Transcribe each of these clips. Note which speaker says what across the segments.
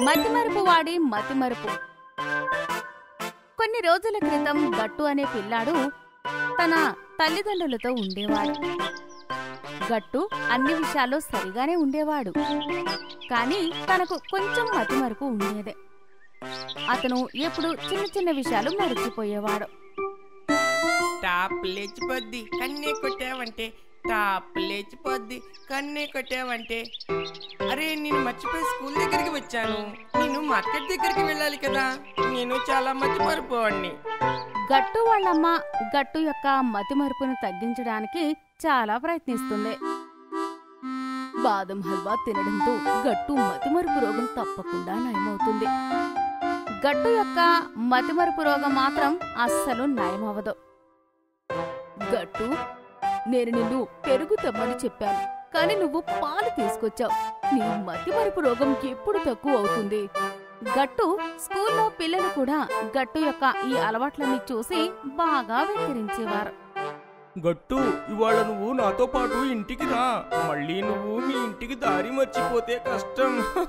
Speaker 1: మతిమరుపు వాడి మతిమరుపు కొన్ని రోజుల క్రితం గట్టు అనే పిల్లాడు తన తల్లిదండ్రులతో ఉండేవాడు గట్టు అన్ని విషయాల్లో సరిగానే ఉండేవాడు కానీ తనకు కొంచెం మతిమరుపు ఉండేదే అతను ఎప్పుడు చిన్న చిన్న విషయాలు మరిచిపోయేవాడు
Speaker 2: టాప్ లేచిపోద్ది కన్నే కొట్టావంటే టాప్ లేచిపోద్ది కన్నే కొట్టావంటే అరే నేను మర్చిపోయి స్కూల్ దగ్గరికి వచ్చాను నేను మార్కెట్ దగ్గరికి వెళ్ళాలి కదా నేను చాలా మర్చిపోరిపోవాడిని
Speaker 1: గట్టు వాళ్ళమ్మ గట్టు యొక్క మతిమరుపును తగ్గించడానికి చాలా ప్రయత్నిస్తుంది బాదం హల్వా తినడంతో గట్టు మతిమరుపు రోగం తప్పకుండా నయమవుతుంది గట్టు యొక్క మతిమరుపు రోగం మాత్రం అస్సలు నయమవ్వదు గట్టు నేను నిన్ను పెరుగు తెమ్మని చెప్పాను కానీ నువ్వు పాలు తీసుకొచ్చావు నీ మతిమరుపు రోగం ఎప్పుడు తక్కువ అవుతుంది గట్టు స్కూల్లో పిల్లలు కూడా గట్టు యొక్క ఈ అలవాట్లన్నీ చూసి బాగా వెక్కిరించేవారు
Speaker 3: గట్టు ఇవాళ నువ్వు నాతో పాటు ఇంటికి రా మళ్ళీ నువ్వు మీ ఇంటికి దారి మర్చిపోతే కష్టం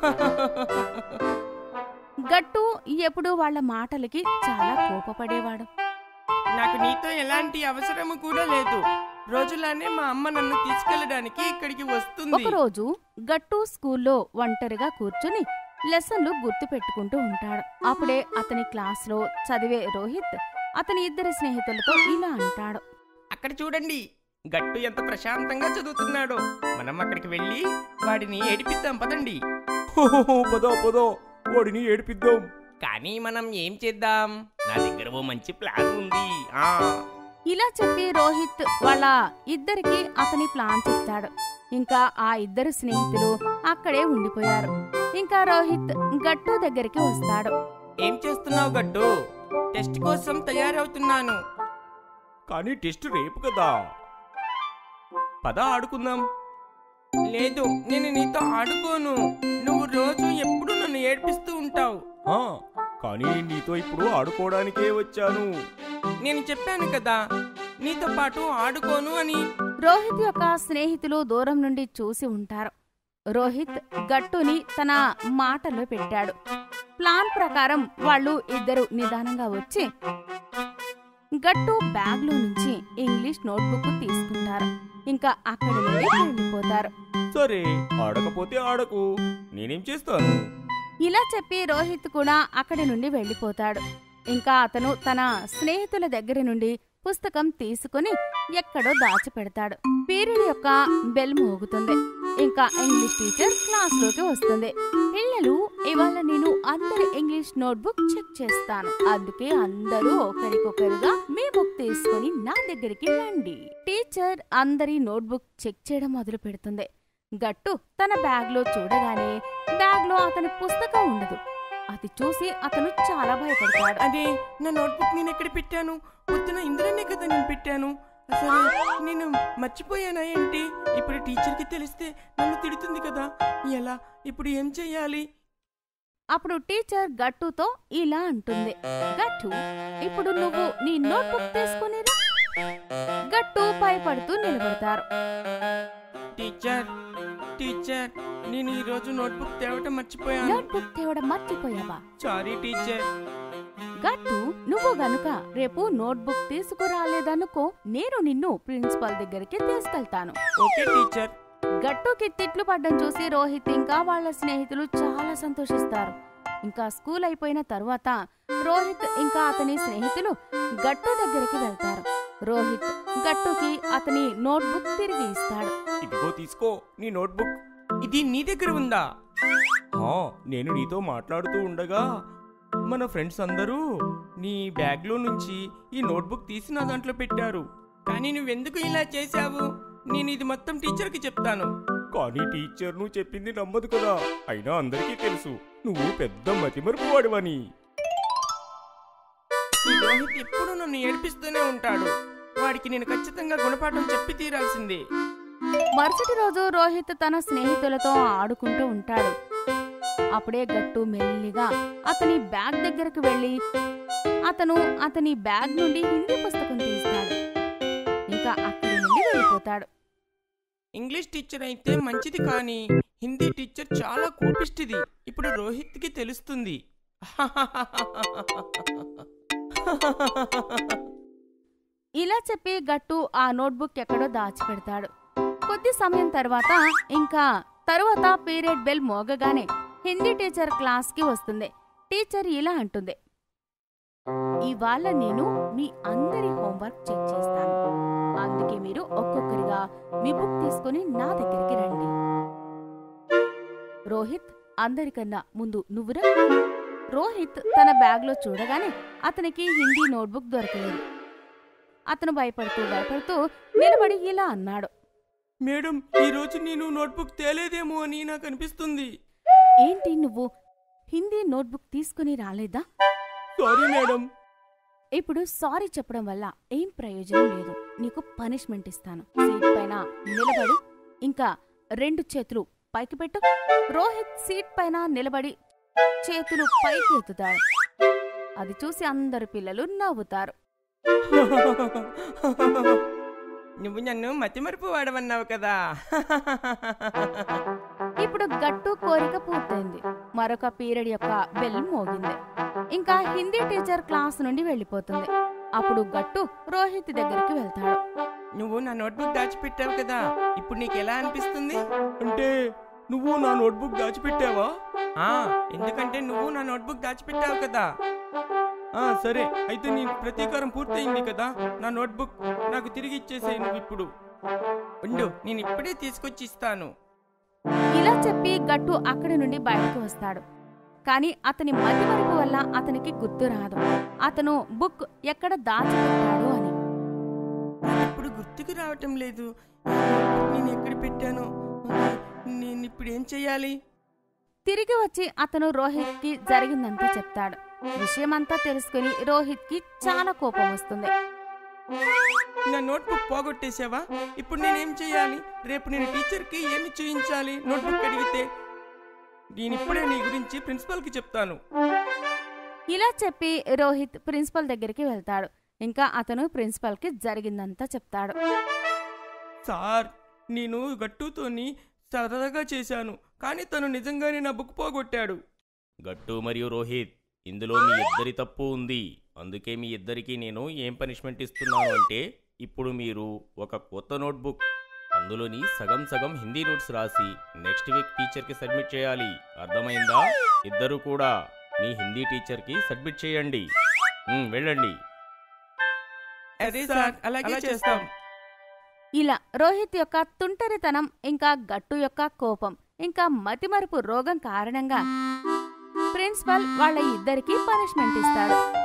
Speaker 1: గట్టు ఎప్పుడూ వాళ్ళ మాటలకి చాలా కోపపడేవాడు
Speaker 2: నాకు నీతో ఎలాంటి అవసరము కూడా లేదు రోజులానే మా అమ్మ నన్ను తీసుకెళ్ళడానికి ఇక్కడికి వస్తుంది
Speaker 1: ఒకరోజు గట్టు స్కూల్లో ఒంటరిగా కూర్చుని లెసన్లు గుర్తు పెట్టుకుంటూ ఉంటాడు అప్పుడే అతని క్లాస్లో చదివే రోహిత్ అతని ఇద్దరి స్నేహితులతో ఇలా అంటాడు
Speaker 2: అక్కడ చూడండి గట్టు ఎంత ప్రశాంతంగా చదువుతున్నాడో మనం అక్కడికి వెళ్ళి వాడిని ఏడిపిద్దాం పదండి
Speaker 3: హోహోహో, పదో పదో వాడిని ఏడిపిద్దాం
Speaker 2: కానీ మనం ఏం చేద్దాం నా దగ్గర ఓ మంచి ప్లాన్ ఉంది ఆ
Speaker 1: ఇలా చెప్పి రోహిత్ వాళ్ళ ఇద్దరికి అతని ప్లాన్ చెప్తాడు ఇంకా ఆ ఇద్దరు స్నేహితులు అక్కడే ఉండిపోయారు ఇంకా రోహిత్ గట్టు దగ్గరికి వస్తాడు
Speaker 2: ఏం చేస్తున్నావు గట్టు టెస్ట్ కోసం తయారవుతున్నాను
Speaker 3: కానీ టెస్ట్ రేపు కదా పద ఆడుకుందాం
Speaker 2: లేదు నేను నీతో ఆడుకోను నువ్వు రోజు ఎప్పుడు నన్ను ఏడిపిస్తూ ఉంటావు
Speaker 3: ఆ, కానీ నీతో ఇప్పుడు ఆడుకోవడానికే వచ్చాను
Speaker 2: నేను చెప్పాను కదా నీతో పాటు ఆడుకోను అని
Speaker 1: రోహిత్ యొక్క స్నేహితులు దూరం నుండి చూసి ఉంటారు రోహిత్ గట్టుని తన మాటలో పెట్టాడు ప్లాన్ ప్రకారం వాళ్ళు ఇద్దరు నిదానంగా వచ్చి గట్టు బ్యాగ్లో నుంచి ఇంగ్లీష్ నోట్బుక్ తీసుకుంటారు ఇంకా అక్కడి నుండి వెళ్ళిపోతారు
Speaker 3: సరే ఆడకపోతే ఆడకు నేనేం చేస్తాను
Speaker 1: ఇలా చెప్పి రోహిత్ కూడా అక్కడి నుండి వెళ్ళిపోతాడు ఇంకా అతను తన స్నేహితుల దగ్గర నుండి పుస్తకం తీసుకుని ఎక్కడో దాచిపెడతాడు పీరియడ్ యొక్క బెల్ మోగుతుంది ఇంకా ఇంగ్లీష్ టీచర్ క్లాస్ లోకి వస్తుంది పిల్లలు ఇవాళ నేను అందరి ఇంగ్లీష్ నోట్బుక్ చెక్ చేస్తాను అందుకే అందరూ ఒకరికొకరుగా మీ బుక్ తీసుకుని నా దగ్గరికి రండి టీచర్ అందరి నోట్బుక్ చెక్ చేయడం మొదలు పెడుతుంది గట్టు తన బ్యాగ్ లో చూడగానే బ్యాగ్ లో అతని పుస్తకం ఉండదు అది చూసి అతను చాలా భయపడతాడు
Speaker 2: అదే నా నోట్బుక్ నేను ఎక్కడ పెట్టాను పొద్దున ఇందులోనే కదా నేను పెట్టాను అసలు నేను మర్చిపోయానా ఏంటి ఇప్పుడు టీచర్కి తెలిస్తే నన్ను తిడుతుంది కదా ఎలా ఇప్పుడు ఏం చెయ్యాలి
Speaker 1: అప్పుడు టీచర్ గట్టుతో ఇలా అంటుంది గట్టు ఇప్పుడు నువ్వు నీ నోట్బుక్ తీసుకుని రా." గట్టు భయపడుతూ నిలబడతారు
Speaker 2: టీచర్ టీచర్ నేను ఈ రోజు నోట్బుక్ తేవటం మర్చిపోయాను
Speaker 1: నోట్బుక్ తేవడం మర్చిపోయావా
Speaker 2: సారీ టీచర్
Speaker 1: గట్టు నువ్వు గనుక రేపు నోట్బుక్ తీసుకురాలేదనుకో నేను నిన్ను ప్రిన్సిపల్ దగ్గరికి తీసుకెళ్తాను
Speaker 2: ఓకే టీచర్
Speaker 1: గట్టుకి తిట్లు పడ్డం చూసి రోహిత్ ఇంకా వాళ్ళ స్నేహితులు చాలా సంతోషిస్తారు ఇంకా స్కూల్ అయిపోయిన తరువాత రోహిత్ ఇంకా అతని స్నేహితులు గట్టు దగ్గరికి వెళ్తారు రోహిత్ గట్టుకి అతని నోట్బుక్ తిరిగి ఇస్తాడు
Speaker 3: ఇదిగో తీసుకో నీ నోట్బుక్
Speaker 2: ఇది నీ దగ్గర ఉందా
Speaker 3: ఆ, నేను నీతో మాట్లాడుతూ ఉండగా మన ఫ్రెండ్స్ అందరూ
Speaker 2: నీ బ్యాగ్లో నుంచి ఈ నోట్బుక్ తీసి నా దాంట్లో పెట్టారు కానీ నువ్వెందుకు ఇలా చేశావు నేను ఇది మొత్తం టీచర్కి చెప్తాను
Speaker 3: కానీ టీచర్ నువ్వు చెప్పింది నమ్మదు కదా అయినా అందరికీ తెలుసు నువ్వు పెద్ద మతిమరుపు వాడివని
Speaker 2: ఈ రోహిత్ ఎప్పుడూ నన్ను ఏడిపిస్తూనే ఉంటాడు వాడికి నేను ఖచ్చితంగా గుణపాఠం చెప్పి తీరాల్సిందే
Speaker 1: మరుసటి రోజు రోహిత్ తన స్నేహితులతో ఆడుకుంటూ ఉంటాడు అప్పుడే గట్టు మెల్లిగా అతని బ్యాగ్ దగ్గరకు వెళ్ళి అతను అతని బ్యాగ్ నుండి హిందీ పుస్తకం తీస్తాడు ఇంకా అక్కడి నుండి వెళ్ళిపోతాడు
Speaker 2: ఇంగ్లీష్ టీచర్ అయితే మంచిది కానీ హిందీ టీచర్ చాలా కోపిష్టిది ఇప్పుడు రోహిత్కి తెలుస్తుంది
Speaker 1: ఇలా చెప్పి గట్టు ఆ నోట్బుక్ ఎక్కడో దాచిపెడతాడు కొద్ది సమయం తర్వాత ఇంకా తరువాత పీరియడ్ బెల్ మోగగానే హిందీ టీచర్ క్లాస్కి వస్తుంది టీచర్ ఇలా అంటుంది ఇవాళ నేను మీ అందరి హోంవర్క్ చెక్ చేస్తాను అందుకే మీరు ఒక్కొక్కరిగా మీ బుక్ తీసుకుని నా దగ్గరికి రండి రోహిత్ అందరికన్నా ముందు నువ్వురా రోహిత్ తన బ్యాగ్లో చూడగానే అతనికి హిందీ నోట్బుక్ దొరకలేదు అతను భయపడుతూ భయపడుతూ నిలబడి ఇలా అన్నాడు
Speaker 3: మేడం ఈ రోజు నేను నోట్బుక్ తేలేదేమో అని నాకు అనిపిస్తుంది
Speaker 1: ఏంటి నువ్వు హిందీ నోట్బుక్ తీసుకుని రాలేదా
Speaker 3: సారీ మేడం
Speaker 1: ఇప్పుడు సారీ చెప్పడం వల్ల ఏం ప్రయోజనం లేదు నీకు పనిష్మెంట్ ఇస్తాను సీట్ పైన నిలబడి ఇంకా రెండు చేతులు పైకి పెట్టు రోహిత్ సీట్ పైన నిలబడి చేతులు పైకి ఎత్తుతాడు అది చూసి అందరు పిల్లలు నవ్వుతారు
Speaker 2: నువ్వు నన్ను మతిమరుపు వాడవన్నావు కదా
Speaker 1: ఇప్పుడు గట్టు కోరిక పూర్తయింది మరొక పీరియడ్ యొక్క బెల్ మోగింది ఇంకా హిందీ టీచర్ క్లాస్ నుండి వెళ్ళిపోతుంది అప్పుడు గట్టు రోహిత్ దగ్గరికి వెళ్తాడు
Speaker 2: నువ్వు నా నోట్బుక్ దాచిపెట్టావు కదా ఇప్పుడు నీకు ఎలా అనిపిస్తుంది
Speaker 3: అంటే నువ్వు నా నోట్బుక్ దాచిపెట్టావా
Speaker 2: ఆ ఎందుకంటే నువ్వు నా నోట్బుక్ దాచిపెట్టావు కదా
Speaker 3: ఆ సరే అయితే నీ ప్రతీకారం పూర్తయింది కదా నా నోట్బుక్ నాకు తిరిగి ఇచ్చేసేయ్ నువ్వు ఇప్పుడు
Speaker 2: ఉండు నేను ఇప్పుడే తీసుకొచ్చి ఇస్తాను
Speaker 1: ఇలా చెప్పి గట్టు అక్కడి నుండి బయటకు వస్తాడు కాని అతని మతిమరుపు వల్ల అతనికి గుర్తు రాదు అతను బుక్ ఎక్కడ దాచిపెట్టాడు అని
Speaker 2: ఇప్పుడు గుర్తుకు రావటం లేదు నేను ఎక్కడ పెట్టాను నేను ఇప్పుడు ఏం చెయ్యాలి
Speaker 1: తిరిగి వచ్చి అతను రోహిత్కి జరిగిందంతా చెప్తాడు విషయమంతా తెలుసుకుని రోహిత్కి చాలా కోపం వస్తుంది
Speaker 2: నా నోట్బుక్ పోగొట్టేసావా ఇప్పుడు నేనేం చేయాలి రేపు నేను టీచర్కి ఏమి చూయించాలి నోట్బుక్ అడిగితే నేను ఇప్పుడే నీ గురించి ప్రిన్సిపల్కి చెప్తాను
Speaker 1: ఇలా చెప్పి రోహిత్ ప్రిన్సిపల్ దగ్గరికి వెళ్తాడు ఇంకా అతను ప్రిన్సిపల్కి జరిగిందంతా చెప్తాడు
Speaker 3: సార్ నేను గట్టుతోని సరదాగా చేశాను కానీ తను నిజంగానే నా బుక్ పోగొట్టాడు గట్టు మరియు రోహిత్ ఇందులో మీ ఇద్దరి తప్పు ఉంది అందుకే మీ ఇద్దరికి నేను ఏం పనిష్మెంట్ ఇస్తున్నాను అంటే ఇప్పుడు మీరు ఒక కొత్త నోట్బుక్ అందులోని సగం సగం హిందీ నోట్స్ రాసి నెక్స్ట్ వీక్ టీచర్కి సబ్మిట్ చేయాలి అర్థమైందా ఇద్దరు కూడా మీ హిందీ టీచర్కి సబ్మిట్ చేయండి ఉమ్, వెళ్ళండి
Speaker 2: అదే సార్ అలాగే చేస్తాం
Speaker 1: ఇలా రోహిత్ యొక్క తుంటరితనం ఇంకా గట్టు యొక్క కోపం ఇంకా మతిమరుపు రోగం కారణంగా ప్రిన్సిపల్ వాళ్ళ ఇద్దరికి పనిష్మెంట్ ఇస్తాడు